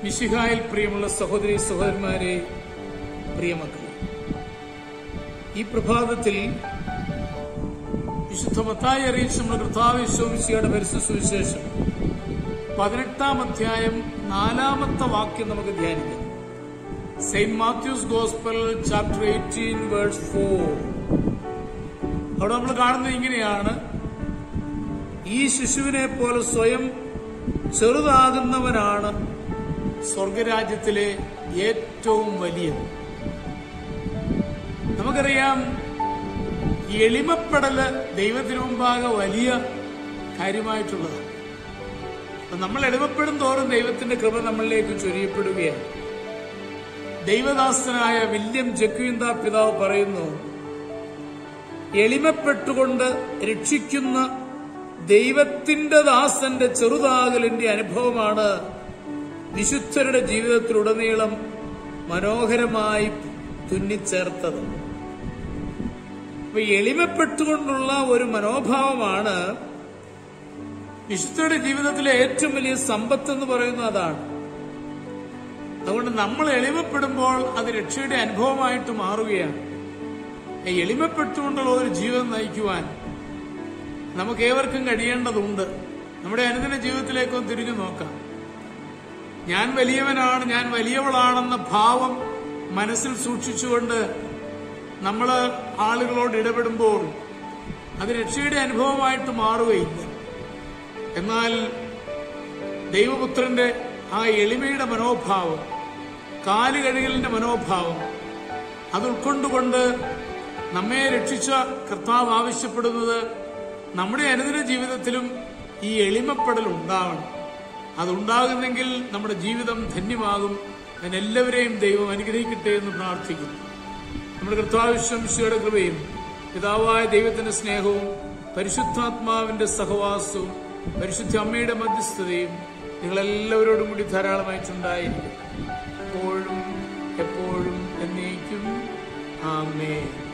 മിശിഹായിൽ പ്രിയമുള്ള സഹോദരി സഹോദരന്മാരെ പ്രിയമക്കളെ ഈ പ്രഭാതത്തിൽ വിശുദ്ധ മത്തായി അറിയിച്ച നമ്മുടെ കർത്താവ് ശോമിശിയുടെ പരിസ്ഥിതി സുവിശേഷം പതിനെട്ടാം അധ്യായം നാലാമത്തെ വാക്യം നമുക്ക് ധ്യാനിക്കാം Saint Matthew's gospel chapter eighteen verse four അവിടെ നമ്മൾ കാണുന്നത് ഇങ്ങനെയാണ് ഈ ശിശുവിനെ പോലെ സ്വയം ചെറുതാകുന്നവനാണ് സ്വർഗരാജ്യത്തിലെ ഏറ്റവും വലിയത് നമുക്കറിയാം ഈ എളിമപ്പെടല് ദൈവത്തിന് മുമ്പാകെ വലിയ കാര്യമായിട്ടുള്ളതാണ് അപ്പൊ നമ്മൾ എളിമപ്പെടും തോറും ദൈവത്തിന്റെ കൃപ നമ്മളിലേക്ക് ചൊരിയപ്പെടുകയാണ് ദൈവദാസനായ വില്യം ജക്വിന്ദ പിതാവ് പറയുന്നു എളിമപ്പെട്ടുകൊണ്ട് രക്ഷിക്കുന്ന ദൈവത്തിന്റെ ദാസന്റെ ചെറുതാകലിന്റെ അനുഭവമാണ് വിശുദ്ധരുടെ ജീവിതത്തിലുടനീളം മനോഹരമായി തുന്നിച്ചേർത്തത് അപ്പൊ എളിമപ്പെട്ടുകൊണ്ടുള്ള ഒരു മനോഭാവമാണ് വിശുദ്ധരുടെ ജീവിതത്തിലെ ഏറ്റവും വലിയ സമ്പത്ത് എന്ന് പറയുന്നത് അതാണ് അതുകൊണ്ട് നമ്മൾ എളിമപ്പെടുമ്പോൾ അത് രക്ഷയുടെ അനുഭവമായിട്ട് മാറുകയാണ് എളിമപ്പെട്ടുകൊണ്ടുള്ള ഒരു ജീവിതം നയിക്കുവാൻ നമുക്ക് ഏവർക്കും കഴിയേണ്ടതുണ്ട് നമ്മുടെ അനുദിന ജീവിതത്തിലേക്കൊന്ന് തിരിഞ്ഞു നോക്കാം ഞാൻ വലിയവനാണ് ഞാൻ വലിയവളാണെന്ന ഭാവം മനസ്സിൽ സൂക്ഷിച്ചുകൊണ്ട് നമ്മൾ ആളുകളോട് ഇടപെടുമ്പോൾ അത് രക്ഷയുടെ അനുഭവമായിട്ട് മാറുകയില്ല എന്നാൽ ദൈവപുത്രന്റെ ആ എളിമയുടെ മനോഭാവം കാലുകഴുകലിന്റെ മനോഭാവം അത് ഉൾക്കൊണ്ടുകൊണ്ട് നമ്മെ രക്ഷിച്ച കർത്താവ് ആവശ്യപ്പെടുന്നത് നമ്മുടെ അനുദിന ജീവിതത്തിലും ഈ എളിമപ്പെടൽ ഉണ്ടാവണം അതുണ്ടാകുന്നെങ്കിൽ നമ്മുടെ ജീവിതം ധന്യമാകും അതിനെല്ലാവരെയും ദൈവം അനുഗ്രഹിക്കട്ടെ എന്ന് പ്രാർത്ഥിക്കുന്നു നമ്മുടെ കർത്താവിശ്വംശയുടെ കൃപയും പിതാവായ ദൈവത്തിന്റെ സ്നേഹവും പരിശുദ്ധാത്മാവിന്റെ സഹവാസവും പരിശുദ്ധ അമ്മയുടെ മധ്യസ്ഥതയും നിങ്ങളെല്ലാവരോടും കൂടി ധാരാളമായിട്ടുണ്ടായിരിക്കും എപ്പോഴും എപ്പോഴും എന്നേക്കും ആമേ